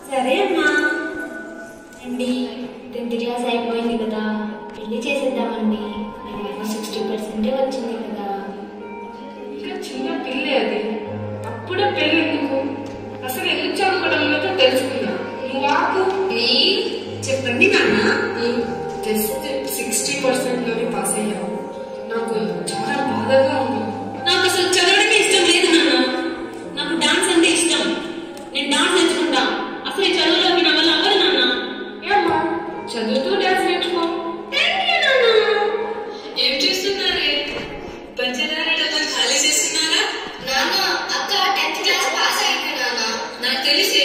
సరే అమ్మా అండి టెన్త్ క్లాస్ అయిపోయింది కదా పెళ్లి చేసేద్దామండి నాకు సిక్స్టీ పర్సెంటే వచ్చింది కదా ఇంకా చిన్న పిల్లే అది అప్పుడే పెళ్ళి ఎందుకు అసలు ఎందుకు చదువుకోవడం లేదో తెలుసుకున్నా నువ్వు ఆకు చెప్పండి నాన్న జస్ట్ సిక్స్టీ పర్సెంట్ లోనే పాస్ అయ్యావు నాకు చాలా బాధగా ఉంది నాకు అసలు చదవడమే ఇష్టం లేదు నాన్న నాకు డాన్స్ అంటే ఇష్టం నేను డాన్స్ నేర్చుకుంటా అసలు ఈ చదువులోకి నా వల్ల అవ్వదు నాన్న ఏమ్మా చదువుతూ డాన్స్ నేర్చుకో ఏం చేస్తున్నారే పంచదార డబ్బా ఖాళీ చేస్తున్నారా నాన్న అక్క టెన్త్ క్లాస్ పాస్ అయింది నాన్న నాకు తెలిసే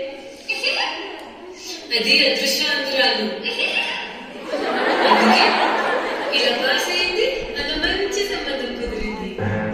అది అదృష్టవంతురాలు అందుకే ఇలా పాస్ అయింది అలా మంచి సంబంధం కుదిరింది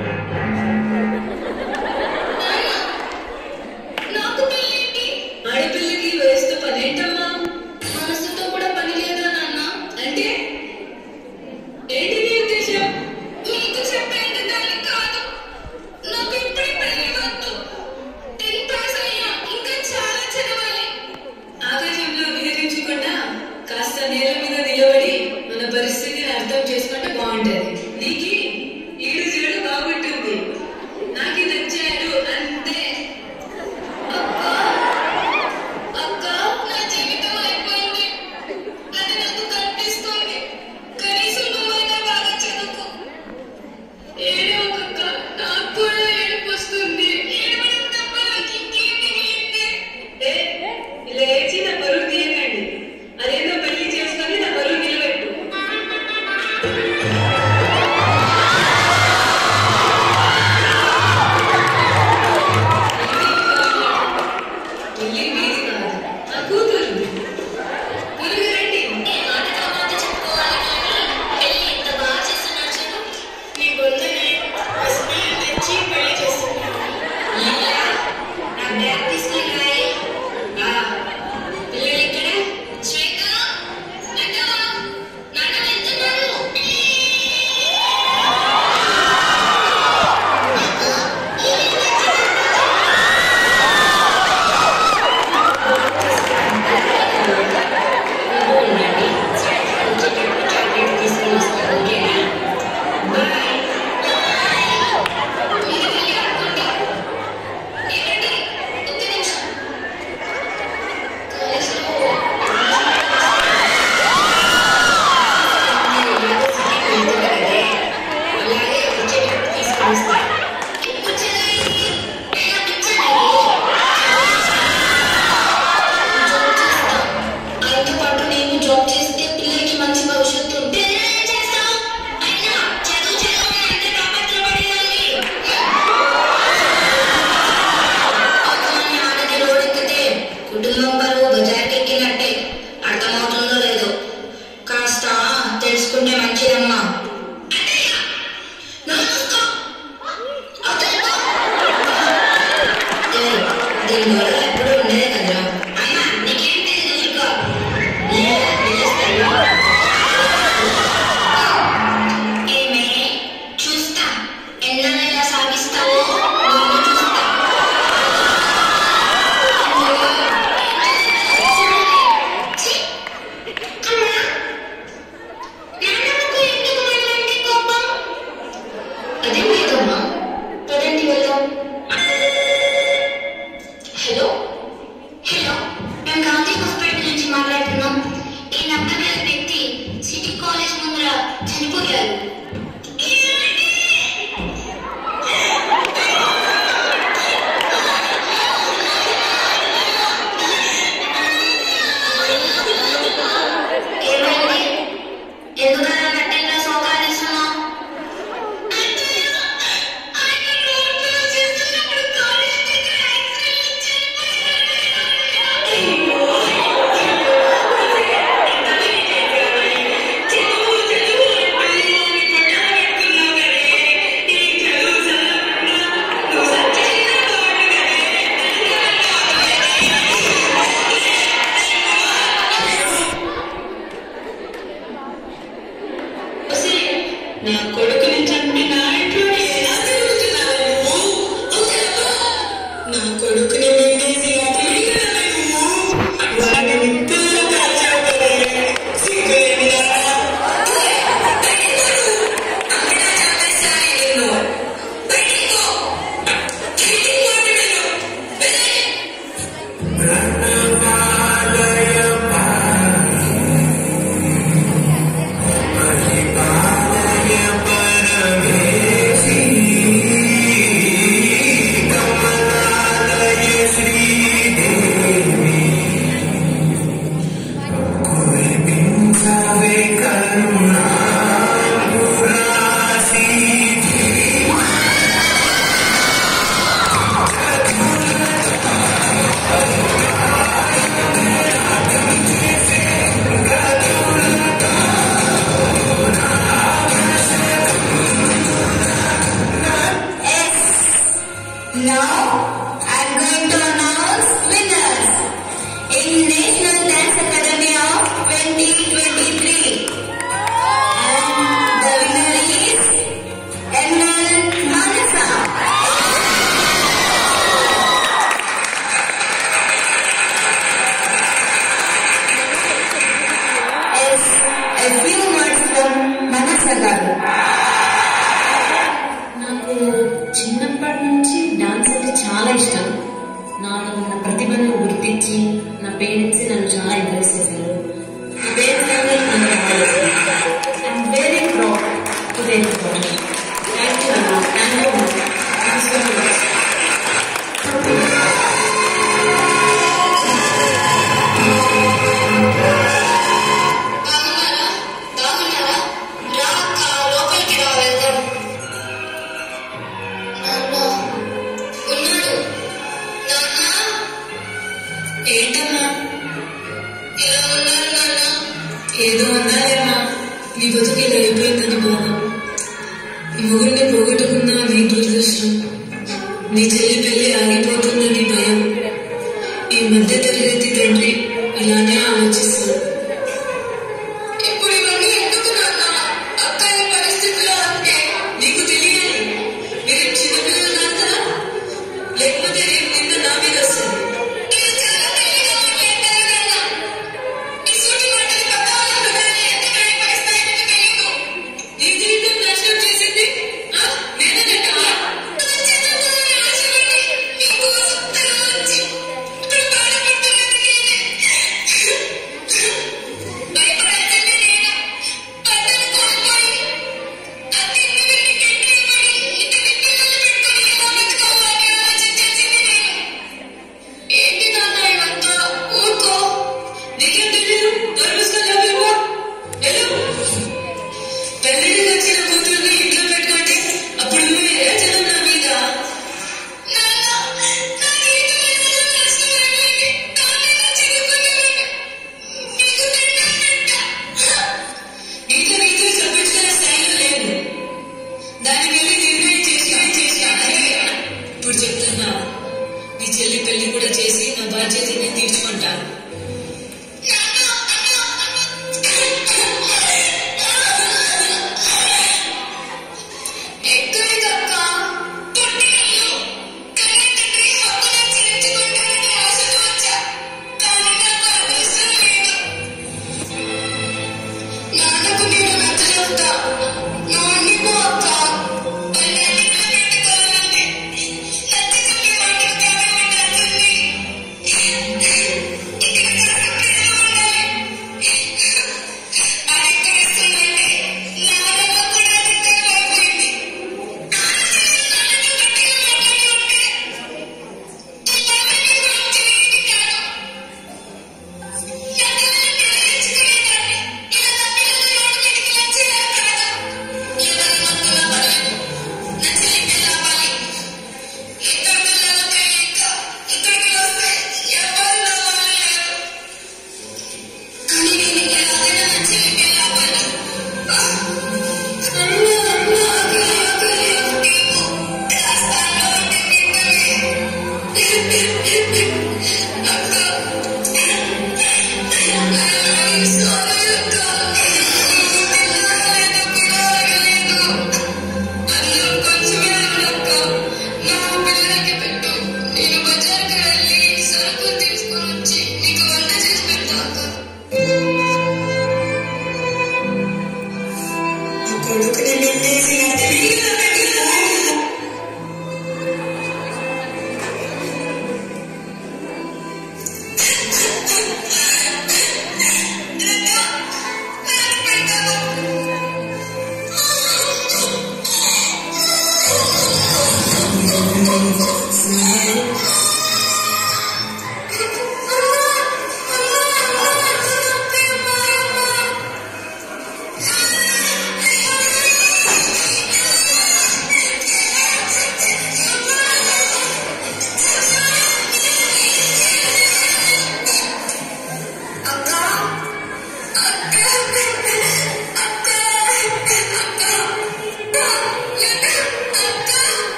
నాకు పెళ్ళేంటి ఆడపిల్లకి వయసుతో పనేంటమ్మా మనసుతో కూడా పని లేదా నాన్న అంటే ఏంటి నీ ఉద్దేశం నీకు చెప్పేది దాన్ని కాదు నాకు ఇప్పుడే పెళ్లి వద్దు టెన్త్ పాస్ అయ్యా ఇంకా చాలా చదవాలి ఆకాశంలో విహరించకుండా కాస్త నేల మీద నిలబడి మన పరిస్థితిని అర్థం చేసుకుంటే బాగుంటది నీకి ఈడు చేయడం బాగుంటుంది నాకు నచ్చాడు అంతే అక్క అక్క నా జీవితం అయిపోయింది అది నాకు కనిపిస్తుంది కనీసం నువ్వైనా బాగా చదువుకో ఏడవకక్క నాకు కూడా ఏడుపు వస్తుంది ఏడవడం తప్ప నాకు ఇంకేం మిగిలింది ఏ, ఇలా ఏడ్చి నా బరువు తీయకండి అదేదో పెళ్లి చేసుకొని నా బరువు నిలబెట్టు పెళ్లి మీది కాదు నా కూతురు త్వరగా రండి ఏ మాటతో మాట చెప్పుకోవాలి కానీ పెళ్లి ఎంత బాగా చేస్తున్నారు చూడు నీ బొందని అసలు నచ్చి పెళ్లి చేస్తున్నాను నా బ్యాగ్ తీసుకెళ్ళాయి పిల్లలు ఎక్కడ శ్వేత నాన్న నాన్న వెళ్తున్నారు ఆయనతో పాటు నేను జాబ్ చేస్తే పిల్లలకి మంచి భవిష్యత్తు ఉంటుంది పిల్లలు చేస్తాం అయినా చదువు చదువు అంటే టాపర్లు పడేయాలి అమ్మాయి ఆడది రోడెక్కితే కుటుంబం పరువు బజార్కెక్కినట్టే అర్థమవుతుందో లేదో కాస్త తెలుసుకుంటే మంచిదమ్మా అన్నయ్య, నువ్వు చూసుకో. అవతల పో. ఏయ్, దీని గొడవ ఎప్పుడు ఉండేదే కదరా అమ్మా నీకేం తెలియదు ఊరుకో. లేదా పిలుస్తాను. ఏమే చూస్తా ఎన్నాళ్ళు ఇలా సాగిస్తావో నేను చూస్తా ఛీ! అమ్మా నాన్నమ్మకు ఎందుకు మనలాంటి కోపం అదేం లేదమ్మా పదండి వెళ్దాం హలో హలో మేము గాంధీ హాస్పిటల్ నుంచి మాట్లాడుతున్నాం ఈ నలభై వేల వ్యక్తి సిటీ కాలేజ్ ముందర చనిపోయారు ఏమైంది ఎందుకలా గట్టిగా సోకాలిస్తున్నావు నా కొడుకుని చంపి నా ఇంట్లోనే ఎలా తిరుగుతున్నావు నా కొడుకుని మింగేసి అతను చాలా ఇష్టం నాలో ఉన్న ప్రతిభను గుర్తించి నా పేరెంట్స్ నన్ను చాలా ఎంకరేజ్ చేశారు నా పేరెంట్స్ అందరూ నన్ను బాగా I'm very proud to there thank you thank you thank you so much బాగున్నారా బాగున్నారా రా అక్క లోపలికి రా వెళ్దాం నాన్న ఉన్నాడు నాన్న ఏంటమ్మా ఎలా ఉన్నారు నాన్న ఏదో అన్నారేమ్మా నీ బతుకు ఇలా అయిపోయిందని బాధ మొగుడిని పోగొట్టుకున్నా నీ దురదృష్టం నీ చెల్లి పెళ్లి ఆగిపోతుందని భయం ఈ మధ్య తరగతి తండ్రి ఇలానే ఆలోచిస్తాడు ఇప్పుడు ఇవన్నీ ఎందుకు నాన్న అక్క ఈ పరిస్థితిలో అంటే నీకు తెలియాలి మీరు చిన్నపిల్లలు కాదు కదా లేకపోతే రేపు నిన్న నా మీద వస్తుంది ఇది చాలా తెలివిగా మాట్లాడతారు నాన్న ఈ సూటి మాటలు పక్క వాళ్ళ హృదయాన్ని ఎంత గాయపరుస్తాయో నీకు తెలియదు నీ జీవితం నాశనం చేసింది ఆ? నేనేనంటావా చిన్నతనాన్ని ఆశపడి మీకు తల వంచి ఇప్పుడు బాధపడుతున్నది నేనే. భయపడాల్సింది నేను. భర్తను కోల్పోయి, అత్తింటి వెళ్ళి గట్టిగా పడి, ఇద్దరి పిల్లల్ని పెట్టుకొని ఎలా బతకాలో అని ఆలోచించాల్సింది నేను. ఏంటి నాన్న ఇవంతా? ఊరుకో. నీకేం తెలీదు నోరు మూసుకొని లోపలికి పో. వెళ్ళు. పెళ్ళికి వచ్చిన కూతురుని ఇంట్లో పెట్టుకోండి అప్పుడు నువ్వు ఏ జనం నా మీద నాన్న, నా జీవితం ఎంతో నాశనమైపోయింది. కాలేజీలో చదువుకునేవాడిని. మీకు దండం పెట్టా. నీతో నీతో చెప్పించుకునే స్థాయిలో లేదు దాని వెళ్ళి నిర్ణయం చేసి చేసి అదే ఇప్పుడు చెప్తున్నా నీ చెల్లి పెళ్లి కూడా చేసి నా బాధ్యతని తీర్చుకుంటా ఎక్కడికక్క? పుట్టినిల్లు. తల్లిదండ్రి హక్కులను చేర్చుకుంటానని ఆశతో వచ్చా. కానీ నాకు అదృష్టం లేదు. నాన్నకు నేను నచ్చలేదా? నాన్నకు అక్క. పల్లెటూరులో పెట్టుకోవాలంటే నచ్చి చెప్పే వాటికి తేడా ఉండాల్సింది. ఇక్కడ కష్టపడేలా ఉండాలి. అది తెలుస్తుందంటే నాన్నకు కూడా చిత్రమైపోయింది. కొడుకుని నిండేసి నా తెలివిగా పెట్టిన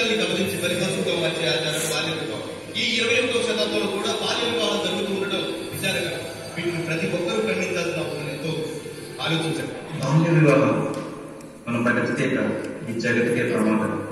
విషయాన్ని గమనించి పరిహాసంగా వచ్చే ఆచారం బాల్య వివాహం ఈ ఇరవై ఎనిమిదవ శతాబ్దంలో కూడా బాల్య వివాహం జరుగుతూ ఉండడం విచారకరం వీటిని ప్రతి ఒక్కరూ ఖండించాల్సిన అవసరం ఎంతో ఆలోచించండి బాల్య వివాహం మన ప్రగతికే కాదు ఈ జగతికే ప్రమాదం